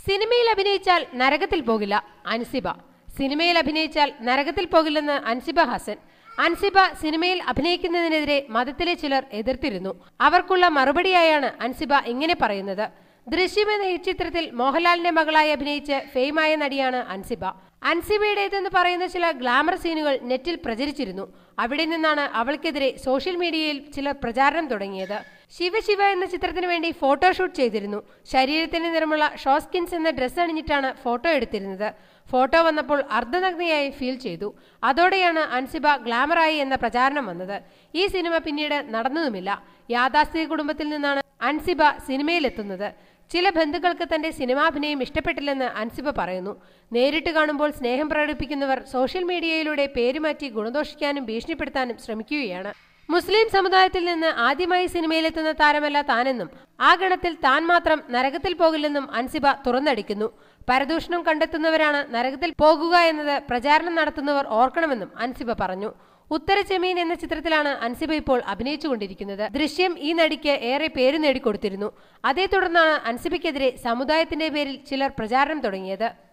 സിനിമയിൽ അഭിനയിച്ചാൽ നരകത്തിൽ പോകില്ല അൻസിബ സിനിമയിൽ അഭിനയിച്ചാൽ നരകത്തിൽ പോകില്ലെന്ന് അൻസിബ ഹസൻ അൻസിബ സിനിമയിൽ അഭിനയിക്കുന്നതിനെതിരെ മതത്തിലെ ചിലർ എതിർത്തിരുന്നു അവർക്കുള്ള മറുപടിയായാണ് അൻസിബ ഇങ്ങനെ പറയുന്നത് ദൃശ്യം എന്ന ഈ ചിത്രത്തിൽ മോഹൻലാലിന്റെ മകളായി അഭിനയിച്ച് ഫെയിമായ നടിയാണ് അൻസിബ അൻസിബയുടേതെന്ന് പറയുന്ന ചില ഗ്ലാമർ സീനുകൾ നെറ്റിൽ പ്രചരിച്ചിരുന്നു അവിടെ നിന്നാണ് അവൾക്കെതിരെ സോഷ്യൽ മീഡിയയിൽ ചിലർ പ്രചാരണം തുടങ്ങിയത് ശിവശിവ എന്ന ചിത്രത്തിന് വേണ്ടി ഫോട്ടോഷൂട്ട് ചെയ്തിരുന്നു ശരീരത്തിന് നിറമുള്ള ഷോസ്കിൻസ് എന്ന ഡ്രസ്സ് അണിഞ്ഞിട്ടാണ് ഫോട്ടോ എടുത്തിരുന്നത് ഫോട്ടോ വന്നപ്പോൾ അർദ്ധനഗ്നയായി ഫീൽ ചെയ്തു അതോടെയാണ് അൻസിബ ഗ്ലാമറായി എന്ന പ്രചാരണം വന്നത് ഈ സിനിമ പിന്നീട് നടന്നതുമില്ല യാഥാസ്ഥിക കുടുംബത്തിൽ നിന്നാണ് അൻസിബ സിനിമയിലെത്തുന്നത് ചില ബന്ധുക്കൾക്ക് തന്റെ സിനിമാഭിനയം ഇഷ്ടപ്പെട്ടില്ലെന്ന് അൻസിബ പറയുന്നു നേരിട്ട് കാണുമ്പോൾ സ്നേഹം പ്രകടിപ്പിക്കുന്നവർ സോഷ്യൽ മീഡിയയിലൂടെ പേരുമാറ്റി ഗുണദോഷിക്കാനും ഭീഷണിപ്പെടുത്താനും ശ്രമിക്കുകയാണ് മുസ്ലിം സമുദായത്തിൽ നിന്ന് ആദ്യമായി സിനിമയിലെത്തുന്ന താരമല്ല താനെന്നും ആ ഗണത്തിൽ താൻ മാത്രം നരകത്തിൽ പോകില്ലെന്നും അൻസിബ തുറന്നടിക്കുന്നു പരദൂഷണം കണ്ടെത്തുന്നവരാണ് നരകത്തിൽ പോകുക എന്നത് പ്രചാരണം നടത്തുന്നവർ ഓർക്കണമെന്നും അൻസിബ പറഞ്ഞു ഉത്തര ചെമീൻ എന്ന ചിത്രത്തിലാണ് അൻസിബ ഇപ്പോൾ അഭിനയിച്ചുകൊണ്ടിരിക്കുന്നത് ദൃശ്യം ഈ നടിക്ക് ഏറെ പേര് നേടിക്കൊടുത്തിരുന്നു അതേ തുടർന്നാണ് അൻസിബയ്ക്കെതിരെ സമുദായത്തിന്റെ പേരിൽ ചിലർ പ്രചാരണം തുടങ്ങിയത്